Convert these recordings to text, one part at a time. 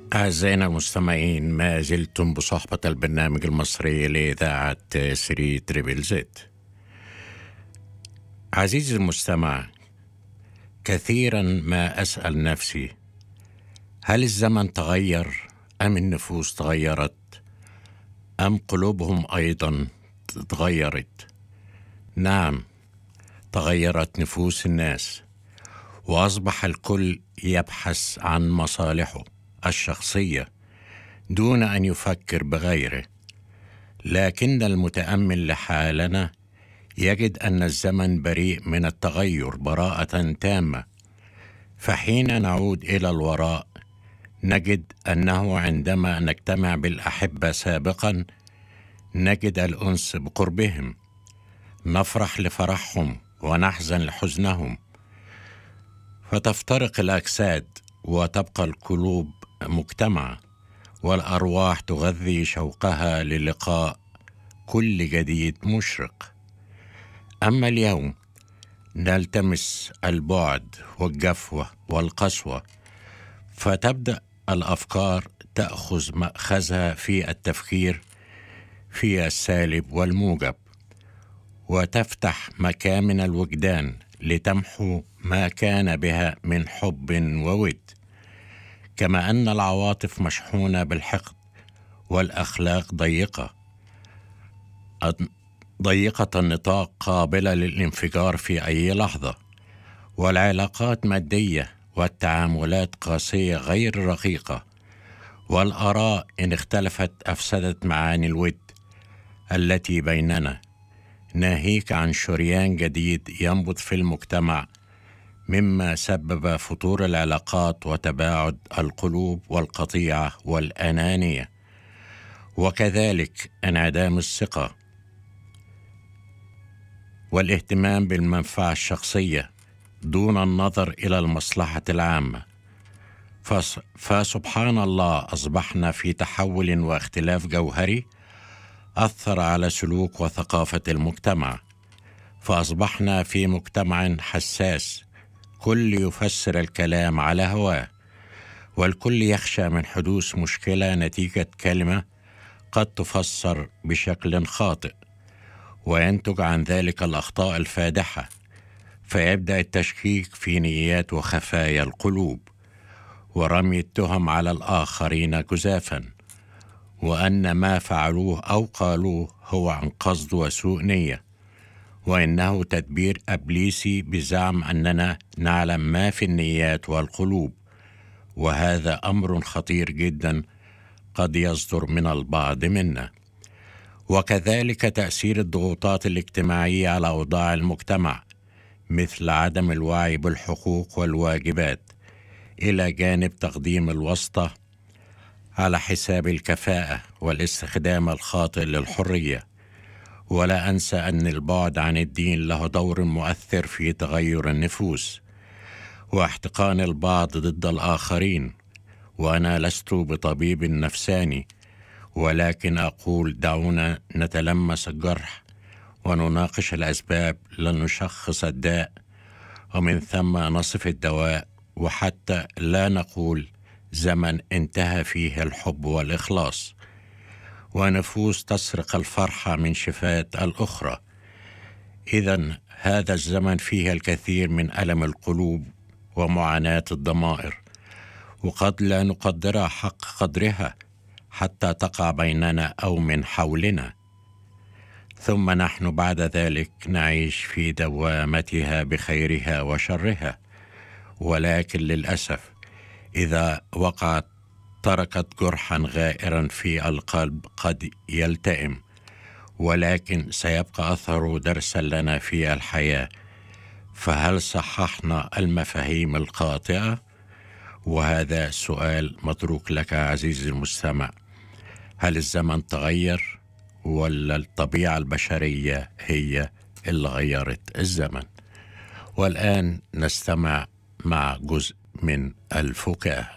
أعزائنا المستمعين ما زلتم بصحبة البرنامج المصري لإذاعة سري تريبل زد عزيزي المستمع كثيرا ما أسأل نفسي هل الزمن تغير أم النفوس تغيرت أم قلوبهم أيضا تغيرت نعم تغيرت نفوس الناس واصبح الكل يبحث عن مصالحه الشخصيه دون ان يفكر بغيره لكن المتامل لحالنا يجد ان الزمن بريء من التغير براءه تامه فحين نعود الى الوراء نجد انه عندما نجتمع بالاحبه سابقا نجد الانس بقربهم نفرح لفرحهم ونحزن لحزنهم فتفترق الاجساد وتبقى القلوب مجتمعه والارواح تغذي شوقها للقاء كل جديد مشرق اما اليوم نلتمس البعد والجفوه والقسوه فتبدا الافكار تاخذ ماخذها في التفكير في السالب والموجب وتفتح مكامن الوجدان لتمحو ما كان بها من حب وود كما ان العواطف مشحونه بالحقد والاخلاق ضيقه ضيقه النطاق قابله للانفجار في اي لحظه والعلاقات ماديه والتعاملات قاسيه غير رقيقه والاراء ان اختلفت افسدت معاني الود التي بيننا ناهيك عن شريان جديد ينبض في المجتمع مما سبب فتور العلاقات وتباعد القلوب والقطيعه والانانيه وكذلك انعدام الثقه والاهتمام بالمنفعه الشخصيه دون النظر الى المصلحه العامه فسبحان الله اصبحنا في تحول واختلاف جوهري اثر على سلوك وثقافه المجتمع فاصبحنا في مجتمع حساس كل يفسر الكلام على هواه والكل يخشى من حدوث مشكله نتيجه كلمه قد تفسر بشكل خاطئ وينتج عن ذلك الاخطاء الفادحه فيبدا التشكيك في نيات وخفايا القلوب ورمي التهم على الاخرين جزافا وان ما فعلوه او قالوه هو عن قصد وسوء نيه وانه تدبير ابليسي بزعم اننا نعلم ما في النيات والقلوب وهذا امر خطير جدا قد يصدر من البعض منا وكذلك تاثير الضغوطات الاجتماعيه على اوضاع المجتمع مثل عدم الوعي بالحقوق والواجبات الى جانب تقديم الواسطه على حساب الكفاءه والاستخدام الخاطئ للحريه ولا انسى ان البعد عن الدين له دور مؤثر في تغير النفوس واحتقان البعض ضد الاخرين وانا لست بطبيب نفساني ولكن اقول دعونا نتلمس الجرح ونناقش الاسباب لنشخص الداء ومن ثم نصف الدواء وحتى لا نقول زمن انتهى فيه الحب والاخلاص ونفوس تسرق الفرحه من شفاه الاخرى اذا هذا الزمن فيه الكثير من الم القلوب ومعاناه الضمائر وقد لا نقدرها حق قدرها حتى تقع بيننا او من حولنا ثم نحن بعد ذلك نعيش في دوامتها بخيرها وشرها ولكن للاسف اذا وقعت تركت جرحا غائرا في القلب قد يلتئم ولكن سيبقى اثره درسا لنا في الحياه فهل صححنا المفاهيم الخاطئه وهذا سؤال متروك لك عزيزي المستمع هل الزمن تغير ولا الطبيعه البشريه هي اللي غيرت الزمن والان نستمع مع جزء من الفكاهه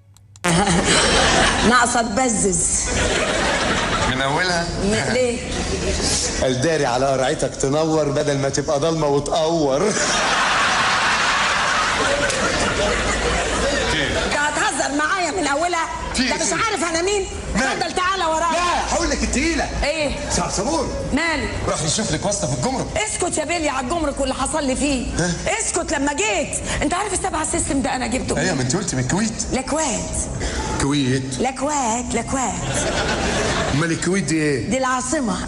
ناقصه تبزز من اولها م- ليه؟ الداري على قرعتك تنور بدل ما تبقى ضلمه وتقور انت هتهزر معايا من اولها في ده إيه؟ مش عارف انا مين مال؟ اتفضل تعالى ورايا لا هقول لك التقيله ايه صعصمور مالي راح يشوف لك واسطه في الجمرك اسكت يا بيلي على الجمرك واللي حصل لي فيه ها؟ اسكت لما جيت انت عارف السبعة سيستم ده انا جبته ايوه ما انت قلت من الكويت لكوات كويت لكوات لكوات امال الكويت دي ايه؟ دي العاصمة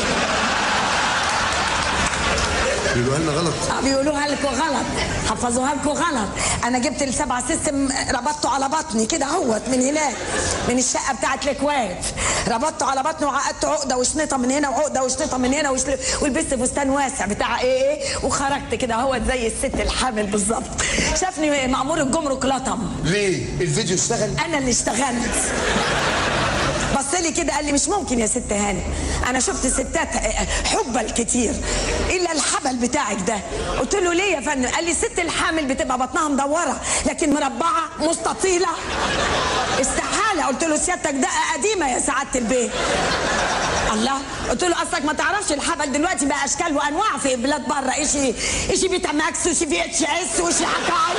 بيقولوها لنا غلط آه، بيقولوها لكم غلط حفظوها لكم غلط انا جبت السبعة سيستم ربطته على بطني كده اهوت من هناك من الشقه بتاعت الكوات ربطته على بطني وعقدت عقده وشنطه من هنا وعقده وشنطه من هنا وشل... ولبست فستان واسع بتاع ايه ايه وخرجت كده اهوت زي الست الحامل بالظبط شافني مأمور الجمرك لطم ليه؟ الفيديو اشتغل انا اللي اشتغلت بص لي كده قال لي مش ممكن يا ست هاني انا شفت ستات حبل كتير الا الحبل بتاعك ده قلت له ليه يا فندم قال لي الست الحامل بتبقى بطنها مدوره لكن مربعه مستطيله استحاله قلت له سيادتك دقه قديمه يا سعاده البيت الله قلت له اصلك ما تعرفش الحبل دلوقتي بقى اشكال وانواع في بلاد بره اشي اشي بيتا ماكس وشي في اتش اس وشي حكاوي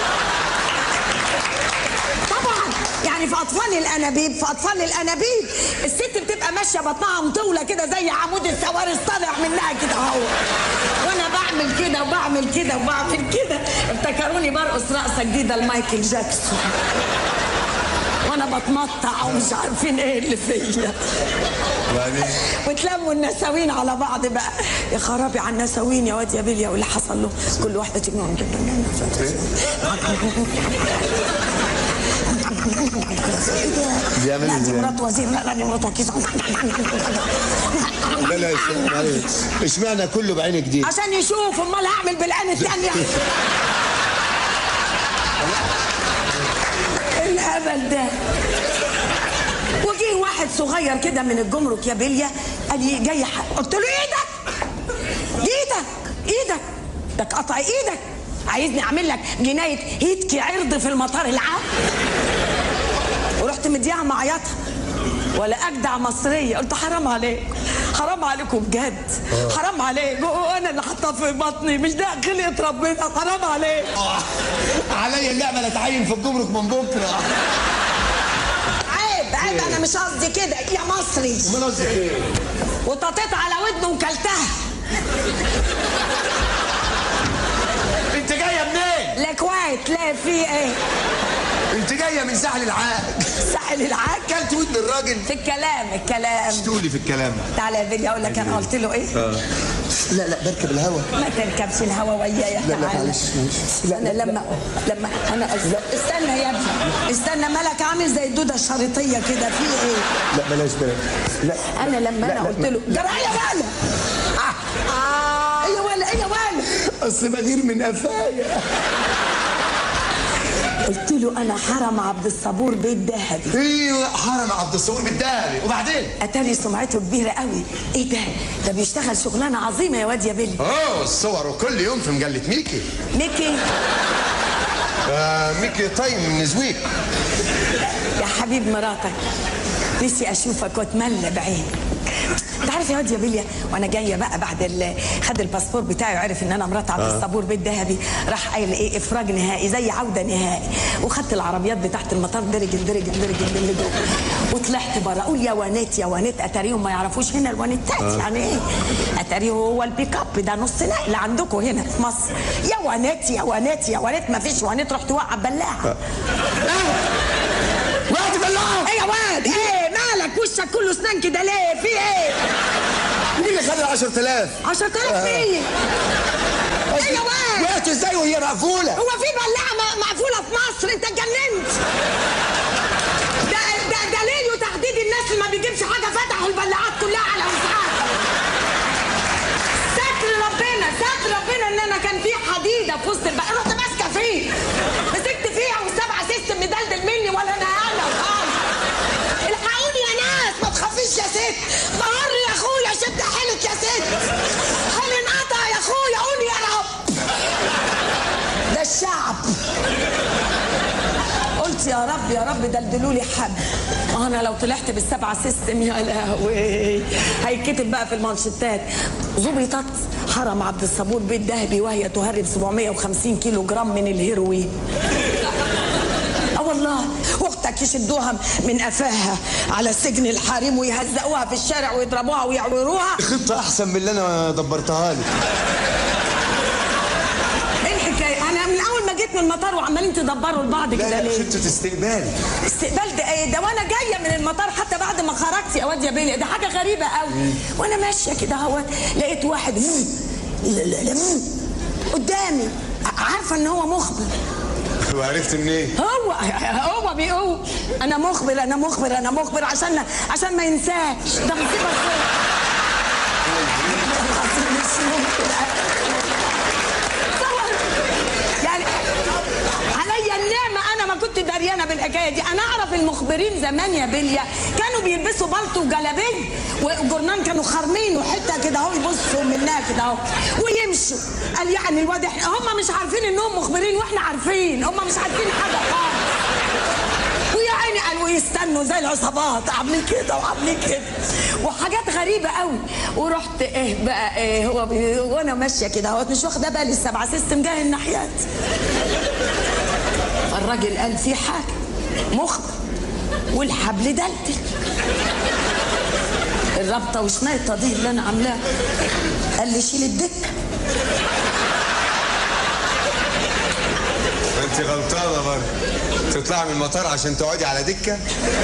طبعا يعني في اطفال الانابيب في اطفال الانابيب الست بتبقى ماشيه بطنها مطوله كده زي عمود السوارس طالع منها كده اهو وانا بعمل كده وبعمل كده وبعمل كده افتكروني برقص رقصه جديده لمايكل جاكسون وانا بتمطع ومش عارفين ايه اللي فيا وبعدين وتلموا النساوين على بعض بقى يا خرابي على النساوين يا واد يا بيليا واللي حصل له كل واحده تجنون بيعمل لا دي ازاي؟ مرات وزير لا لا دي مرات وكيل لا لا معلش اشمعنى كله بعين جديد؟ عشان يشوف امال هعمل بالعين الثانيه الهبل ده وجه واحد صغير كده من الجمرك يا بليا قال لي جاي حق قلت له ايدك ايدك ايدك ده قطع ايدك عايزني اعمل لك جنايه هيتكي عرض في المطار العام ورحت مديها معيطها ولا اجدع مصريه قلت حرام عليك حرام عليكم بجد حرام عليك وانا اللي حاطاه في بطني مش ده خلقه ربنا حرام عليك عليا النعمه لا تعين في الجمرك من بكره عيب عيب انا مش قصدي كده يا مصري امال قصدك ايه؟ وططيت على ودنه وكلتها انت جايه منين؟ لا كويت لا في ايه انت جايه من ساحل العاج ساحل العاج كلت ودن الراجل في الكلام الكلام تقولي في الكلام تعالى يا فيديو اقول لك انا قلت له ايه لا لا بركب الهوا ما تركبش الهوا ويايا لا، لا، تعالى معلش، معلش. لا، انا لا، لما لما انا أز- استنى يا ابني استنى مالك عامل زي الدوده الشريطيه كده في ايه لا بلاش بلاش لا انا لما انا قلت له جرى يا ولا ايه يا ولا ايه يا ولا اصل بغير من قفايا قلت له انا حرم عبد الصبور بيت ذهبي ايوه حرم عبد الصبور بالدهبي وبعدين اتاري سمعته كبيره قوي ايه ده ده بيشتغل شغلانه عظيمه يا واد يا بيلي اوه الصور وكل يوم في مجله ميكي ميكي آه ميكي تايم من زويك يا حبيب مراتك نفسي اشوفك واتملى بعيني انت عارف يا واد يا بيليا وانا جايه بقى بعد ال... خد الباسبور بتاعي وعرف ان انا مرات عبد الصبور بيت ذهبي راح قايل ايه افراج نهائي زي عوده نهائي وخدت العربيات بتاعت المطار درج درج درج درج وطلعت بره اقول يا وانات يا وانات اتاريهم ما يعرفوش هنا الوانيتات يعني ايه اتاريه هو البيك اب ده نص نقل عندكم هنا في مصر يا وانات يا وانات يا وانات ما فيش وانات رحت واقعه بلاعه وقت بلاعه ايه يا واد ايه مالك وشك كله اسنان كده ليه في ايه مين اللي خلى 10000 10000 ايه ايه يا واد وقت ازاي وهي مقفوله هو في بلاعه م- مقفوله في مصر انت اتجننت ده ده دليل وتحديد الناس اللي ما بيجيبش حاجه فتحوا البلاعات كلها على وسعها ستر ربنا ستر ربنا ان انا كان في حديده في وسط البقى رحت ماسكه فيه مسكت فيها والسبعه سيستم مدلدل مني ولا انا انا خالص الحقوني يا ناس ما تخافيش يا ست ظهر يا اخويا شد حيلك يا ست حيلي انقطع يا اخويا قولي يا رب ده الشعب قلت يا رب يا رب دلدلوا لي حب ما انا لو طلعت بالسبعه سيستم يا لهوي هيتكتب بقى في المانشيتات ظبطت حرم عبد الصبور بيت ذهبي وهي تهرب 750 كيلو جرام من الهيروين اه والله اختك يشدوها من قفاها على سجن الحريم ويهزقوها في الشارع ويضربوها ويعوروها خطه احسن من اللي انا دبرتها لك ايه الحكايه انا من اول ما جيت من المطار وعمالين تدبروا لبعض لا كده لا ليه خطه استقبال استقبال ده ايه ده وانا جايه من المطار حتى بعد ما خرجت يا واد يا بيلي ده حاجه غريبه قوي وانا ماشيه كده اهوت لقيت واحد مم. لا لا لا مم. قدامي ع- عارفه ان هو مخبر وعرفت منين هو هو بيقول انا مخبر انا مخبر انا مخبر عشان عشان ما ينساش ده مصيبه سودة. العظيم مش ممكن. تصور؟ يعني عليا النعمه انا ما كنت دريانه بالحكايه دي انا اعرف المخبرين زمان يا بليا كانوا بيلبسوا بلطو وجلابيه وجرنان كانوا خارمين وحته كده اهو يبصوا منها كده اهو ويمشوا قال يعني الواد إحنا- هم مش عارفين انهم مخبرين واحنا عارفين هم مش عارفين حاجه خالص ويا عيني قالوا يستنوا زي العصابات عاملين كده وعاملين كده وحاجات غريبه قوي ورحت ايه بقى إيه هو بي وانا ماشيه كده اهوت مش واخده بالي السبعه سيستم جاي الناحيات فالراجل قال في حاجه مخبر والحبل دلدل الرابطه وشنيطه دي اللي انا عاملاها قال لي شيل الدكه ما انت غلطانه برضه تطلعي من المطار عشان تقعدي على دكه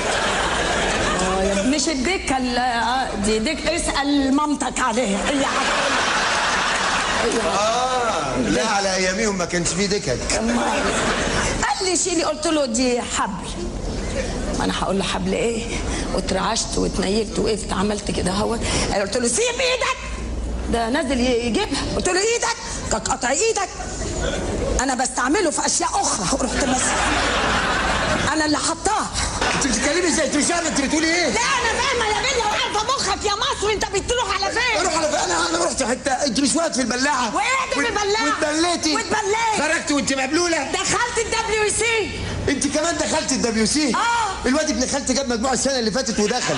مش الدكه ال- آه، دي ديك اسال مامتك عليها هي عارفة. اه لا على اياميهم ما كانش فيه دكك أما- قال لي شيلي قلت له دي حبل ما انا هقول له حبل ايه واترعشت واتنيلت وقفت عملت كده اهوت قلت له سيب ايدك ده نازل يجيبها قلت له ايدك كك قطع ايدك انا بستعمله في اشياء اخرى ورحت ماسك انا اللي حطاه انت بتتكلمي ازاي انت مش فاهمه انت بتقولي ايه لا انا فاهمه يا بني وعارفه مخك يا مصر انت بتروح على فين اروح على انا انا رحت حته انت مش واقف في البلاعه وقعت في البلاعة. واتبليتي واتبليت. خرجت وانت مبلوله دخلت الدبليو سي انت كمان دخلت الدبليو سي آه. الواد ابن خالتي جاب مجموع السنه اللي فاتت ودخل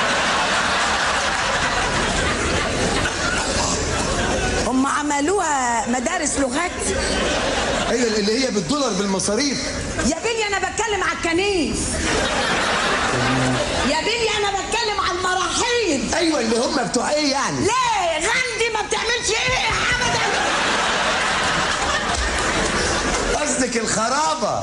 هم عملوها مدارس لغات ايوه اللي هي بالدولار بالمصاريف يا بني انا بتكلم على الكنيس يا بني انا بتكلم على المراحيض ايوه اللي هم بتوع ايه يعني ليه غندي ما بتعملش ايه ابدا قصدك الخرابه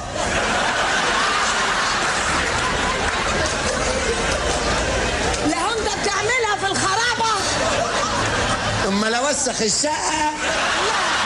لا انت بتعملها في الخرابه اما لو وسخ الشقه لا